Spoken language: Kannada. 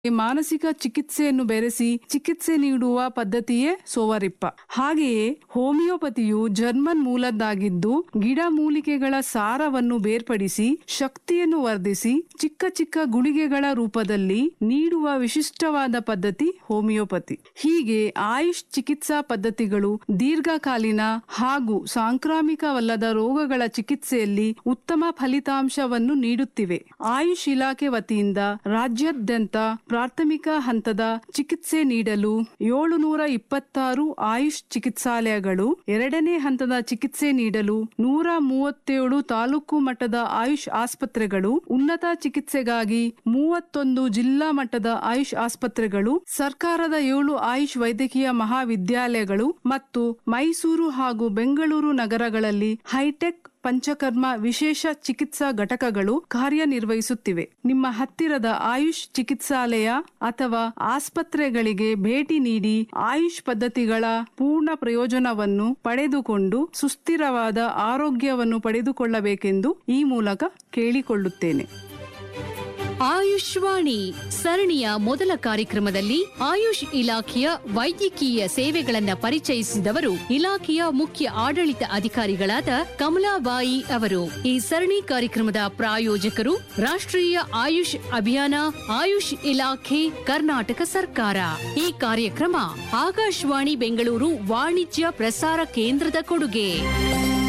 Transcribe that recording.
ಮಾನಸಿಕ ಚಿಕಿತ್ಸೆಯನ್ನು ಬೆರೆಸಿ ಚಿಕಿತ್ಸೆ ನೀಡುವ ಪದ್ಧತಿಯೇ ಸೋವರಿಪ್ಪ ಹಾಗೆಯೇ ಹೋಮಿಯೋಪತಿಯು ಜರ್ಮನ್ ಮೂಲದ್ದಾಗಿದ್ದು ಗಿಡಮೂಲಿಕೆಗಳ ಸಾರವನ್ನು ಬೇರ್ಪಡಿಸಿ ಶಕ್ತಿಯನ್ನು ವರ್ಧಿಸಿ ಚಿಕ್ಕ ಚಿಕ್ಕ ಗುಳಿಗೆಗಳ ರೂಪದಲ್ಲಿ ನೀಡುವ ವಿಶಿಷ್ಟವಾದ ಪದ್ಧತಿ ಹೋಮಿಯೋಪತಿ ಹೀಗೆ ಆಯುಷ್ ಚಿಕಿತ್ಸಾ ಪದ್ಧತಿಗಳು ದೀರ್ಘಕಾಲೀನ ಹಾಗೂ ಸಾಂಕ್ರಾಮಿಕವಲ್ಲದ ರೋಗಗಳ ಚಿಕಿತ್ಸೆಯಲ್ಲಿ ಉತ್ತಮ ಫಲಿತಾಂಶವನ್ನು ನೀಡುತ್ತಿವೆ ಆಯುಷ್ ಇಲಾಖೆ ವತಿಯಿಂದ ರಾಜ್ಯಾದ್ಯಂತ ಪ್ರಾಥಮಿಕ ಹಂತದ ಚಿಕಿತ್ಸೆ ನೀಡಲು ಏಳುನೂರ ಇಪ್ಪತ್ತಾರು ಆಯುಷ್ ಚಿಕಿತ್ಸಾಲಯಗಳು ಎರಡನೇ ಹಂತದ ಚಿಕಿತ್ಸೆ ನೀಡಲು ನೂರ ಮೂವತ್ತೇಳು ತಾಲೂಕು ಮಟ್ಟದ ಆಯುಷ್ ಆಸ್ಪತ್ರೆಗಳು ಉನ್ನತ ಚಿಕಿತ್ಸೆಗಾಗಿ ಮೂವತ್ತೊಂದು ಜಿಲ್ಲಾ ಮಟ್ಟದ ಆಯುಷ್ ಆಸ್ಪತ್ರೆಗಳು ಸರ್ಕಾರದ ಏಳು ಆಯುಷ್ ವೈದ್ಯಕೀಯ ಮಹಾವಿದ್ಯಾಲಯಗಳು ಮತ್ತು ಮೈಸೂರು ಹಾಗೂ ಬೆಂಗಳೂರು ನಗರಗಳಲ್ಲಿ ಹೈಟೆಕ್ ಪಂಚಕರ್ಮ ವಿಶೇಷ ಚಿಕಿತ್ಸಾ ಘಟಕಗಳು ಕಾರ್ಯನಿರ್ವಹಿಸುತ್ತಿವೆ ನಿಮ್ಮ ಹತ್ತಿರದ ಆಯುಷ್ ಚಿಕಿತ್ಸಾಲಯ ಅಥವಾ ಆಸ್ಪತ್ರೆಗಳಿಗೆ ಭೇಟಿ ನೀಡಿ ಆಯುಷ್ ಪದ್ಧತಿಗಳ ಪೂರ್ಣ ಪ್ರಯೋಜನವನ್ನು ಪಡೆದುಕೊಂಡು ಸುಸ್ಥಿರವಾದ ಆರೋಗ್ಯವನ್ನು ಪಡೆದುಕೊಳ್ಳಬೇಕೆಂದು ಈ ಮೂಲಕ ಕೇಳಿಕೊಳ್ಳುತ್ತೇನೆ ಆಯುಷ್ವಾಣಿ ಸರಣಿಯ ಮೊದಲ ಕಾರ್ಯಕ್ರಮದಲ್ಲಿ ಆಯುಷ್ ಇಲಾಖೆಯ ವೈದ್ಯಕೀಯ ಸೇವೆಗಳನ್ನ ಪರಿಚಯಿಸಿದವರು ಇಲಾಖೆಯ ಮುಖ್ಯ ಆಡಳಿತ ಅಧಿಕಾರಿಗಳಾದ ಕಮಲಾಬಾಯಿ ಅವರು ಈ ಸರಣಿ ಕಾರ್ಯಕ್ರಮದ ಪ್ರಾಯೋಜಕರು ರಾಷ್ಟ್ರೀಯ ಆಯುಷ್ ಅಭಿಯಾನ ಆಯುಷ್ ಇಲಾಖೆ ಕರ್ನಾಟಕ ಸರ್ಕಾರ ಈ ಕಾರ್ಯಕ್ರಮ ಆಕಾಶವಾಣಿ ಬೆಂಗಳೂರು ವಾಣಿಜ್ಯ ಪ್ರಸಾರ ಕೇಂದ್ರದ ಕೊಡುಗೆ